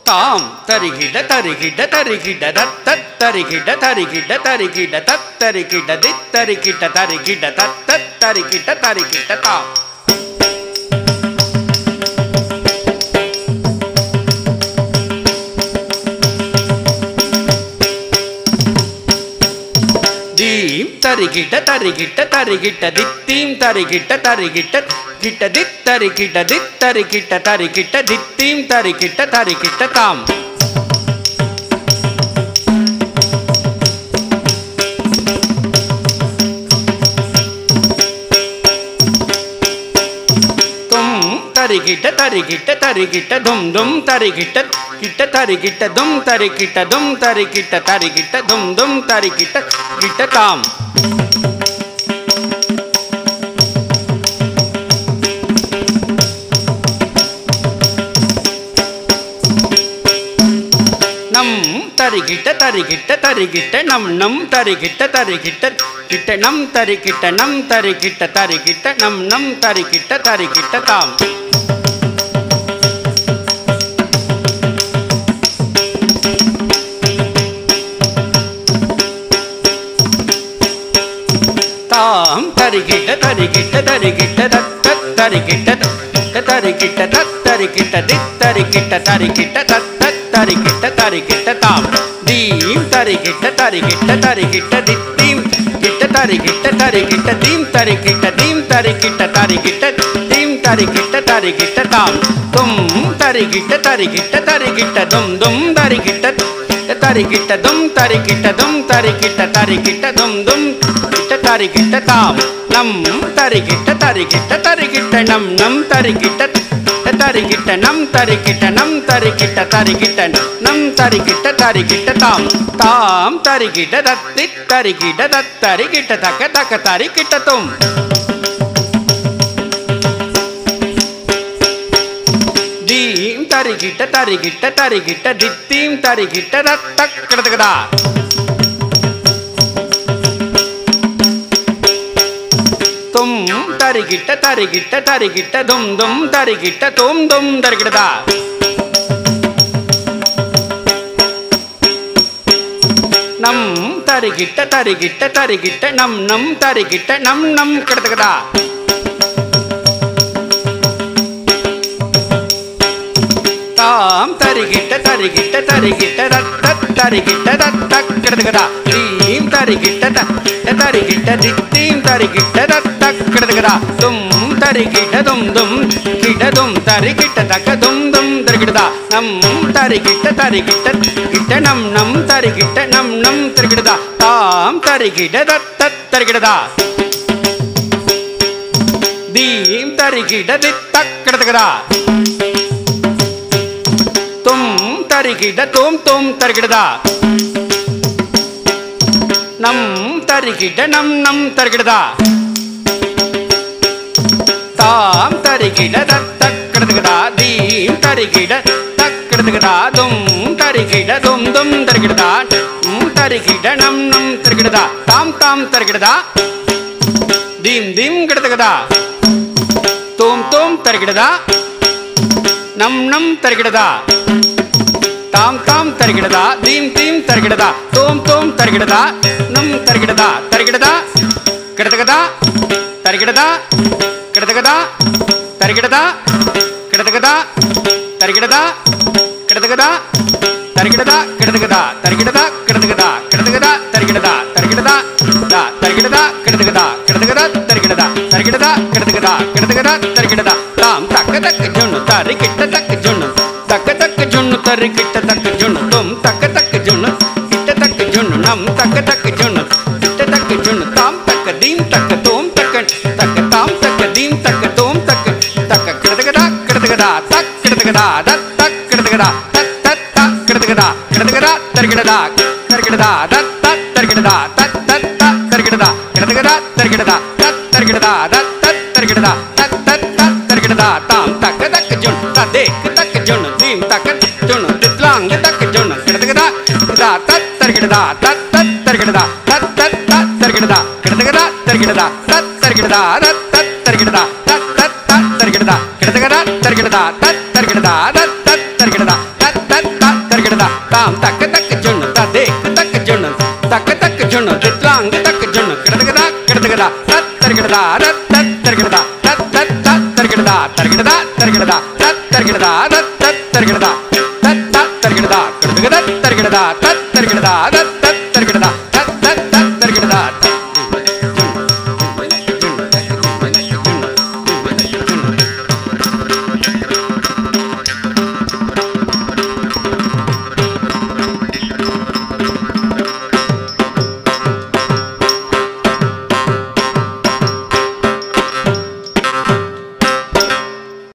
தாம் தரிகிட தரிகிட தரிகிட தத்தத் தரிகிட தரிகிட தரிகிட தத் தரிகிட தித் தரிகிட தரிகிட தத்தத் தரிகிட தரிகிட தாம் தீம் தரிகிட்ட தரிகிட்ட தரிகிட்ட தித்தீம் தரிகிட்ட தரிகிட்ட கிட்ட தித் தரிகிட்ட தித் தரிகிட்ட தரிகிட்ட தித்தீம் தரிகிட்ட தரிகிட்ட தாம் தும் தரிகிட்ட தரிகிட்ட தரிகிட்ட தும் தும் தரிகிட்ட கிட்ட தரிகிட்ட தும் தரிகிட்ட தும் தரிகிட்ட தரிகிட்ட தும் தும் தரிகிட்ட கிட்ட தாம் நம் தரிகிட்ட தரிகிட்ட தரிகிட்ட நம் நம் தரிகிட்ட தரிகிட்ட கிட்ட நம் தரிகிட்ட நம் தரிகிட்ட தரிகிட்ட நம் நம் தரிகிட்ட தரிகிட்ட தாம் தாம் தரிகிட்ட தரிகிட்ட தரிகிட்ட தத்த தரிகிட்ட தத்த தரிகிட்ட தத் தரிகிட்ட தித் தரிகிட்ட தரிகிட்ட தத்த தரிகிட்ட தரிகிட்ட தாம் தீம் தரிகிட்ட தரிகிட்ட தரிகிட்ட தித்தீம் கிட்ட தரிகிட்ட தரிகிட்ட தீம் தரிகிட்ட தீம் தரிகிட்ட தரிகிட்ட தீம் தரிகிட்ட தரிகிட்ட தாம் தும் தரிகிட்ட தரிகிட்ட தரிகிட்ட தும் தும் தரிகிட்ட தரிகிட்ட தும் தரிகிட்ட தும் தரிகிட்ட தரிகிட்ட தும் தும் கிட்ட தரிகிட்ட தாம் நம் தரிகிட்ட தரிகிட்ட தரிகிட்ட நம் நம் தரிகிட்ட தரிகிட்ட நம் தரிகிட்ட நம் தரிகிட்ட தரிகிட்ட நம் தரிகிட்ட தரிகிட்ட தாம் தாம் தரிகிட்ட தத்தி தரிகிட்ட தத்தரிகிட்ட தக்க தக்க தரிகிட்ட தும் தீம் தரிகிட்ட தரிகிட்ட தரிகிட்ட தித்தீம் தரிகிட்ட ரத்த கிடதுகடா தும் தரிகிட்ட தரிகிட்ட தரிகிட்ட தும் தும் தரிகிட்ட தும் தும் தரிகிடதா நம் தரிகிட்ட தரிகிட்ட தரிகிட்ட நம் நம் தரிகிட்ட நம் நம் கிடதுகடா தாம் தரிகிட்ட தரிகிட்ட தரிகிட்ட ரத்த தரிகிட்ட ரத்த கிடதுகடா தீம் தரிகிட்ட த தரிகிட்ட தித்தீம் தரிகிட்ட ரத்த கிடதுகடா தும் தரிகிட்ட தும் தும் கிடதும் தரிகிட்ட தக்க தும் தும் தரிகிடதா நம் தரிகிட்ட தரிகிட்ட கிட்ட நம் நம் தரிகிட்ட நம் நம் தரிகிடதா தாம் தரிகிட்ட ரத்த தரிகிடதா தீம் தரிகிட்ட தித்த கிடதுகடா தும் தரிகிட தோம் தோம் தருகிடதா நம் தரிகிட நம் நம் தருகிடதா தாம் தரிகிட தத்த கிடதுகடா தீம் தரிகிட தக்கிடதுகடா தும் தரிகிட தும் தும் தருகிடதா உம் தரிகிட நம் நம் தருகிடதா தாம் தாம் தருகிடதா தீம் தீம் கிடதுகடா தோம் தோம் தருகிடதா நம் நம் தருகிடதா தாம் தாம் தருகிடதா தீம் தீம் தருகிடதா தோம் தோம் தருகிடதா நம் தருகிடதா தருகிடதா கிடதகதா தருகிடதா கிடதகதா தருகிடதா கிடதகதா தருகிடதா கிடதகதா தருகிடதா கிடதகதா தருகிடதா கிடதகதா கிடதகதா தருகிடதா தருகிடதா தா தருகிடதா கிடதகதா கிடதகதா தருகிடதா தருகிடதா கிடதகதா கிடதகதா தருகிடதா தாம் தக்க தக்க ஜொன்னு தரு கிட்ட தக்க ஜொன்னு தக்க தக்க ஜொன்னு தரு கிட்ட தக்க ஜொன்னு தும் தக்க தக்க ஜொன்னு கிட்ட தக்க ஜொன்னு நம் தக்க தக்க ஜொன்னு கிட்ட தக்க ஜொன்னு தாம் தக்க தீம் தக்க தோம் தக்க தக்க தாம் தக்க தீம் தக்க தோம் தக்க தக்க கிடதகதா கிடதகதா தக் கிடதகதா தத் தக் கிடதகதா தத் தத் தக் கிடதகதா கிடதகதா தருகிடதா தருகிடதா தத் தத் தருகிடதா தத் தத் தக் தருகிடதா கிடதகதா தருகிடதா தத் தருகிடதா தத் தத் தருகிடதா தத் தத் தக் தருகிடதா தாம் தக்க தக்க ஜொன் ததேக் தக்க ஜொன் தீம் தக்க ஜொன் தித்லாங் தக்க ஜொன் கிடதகதா கிடதா தத் தருகிடதா தத் தத் தருகிடதா தத் தத் தக் தருகிடதா கிடதகதா தருகிடதா தத் தருகிடதா தத் தத் தருகிடதா தத் தத் தக் தருகிடதா கிடதகதா தருகிடதா தத் தருகிடதா தத் தத் தருகிடதா தத் தத் தாம் தக்க தக்க ஜொண்ணு ததேக்கு தக்க ஜொண்ணு தக்க தக்க ஜொண்ணு திட்லாங்கு தக்க ஜொண்ணு கிடதுகதா கிடதுகதா தத் தருகிடதா ரத் தத் தருகிடதா தத் தத் தத் தருகிடதா தருகிடதா தருகிடதா தத் தருகிடதா ரத் தத் தருகிடதா தத் தத் தருகிடதா கிடதுகதா தருகிடதா தத் தருகிடதா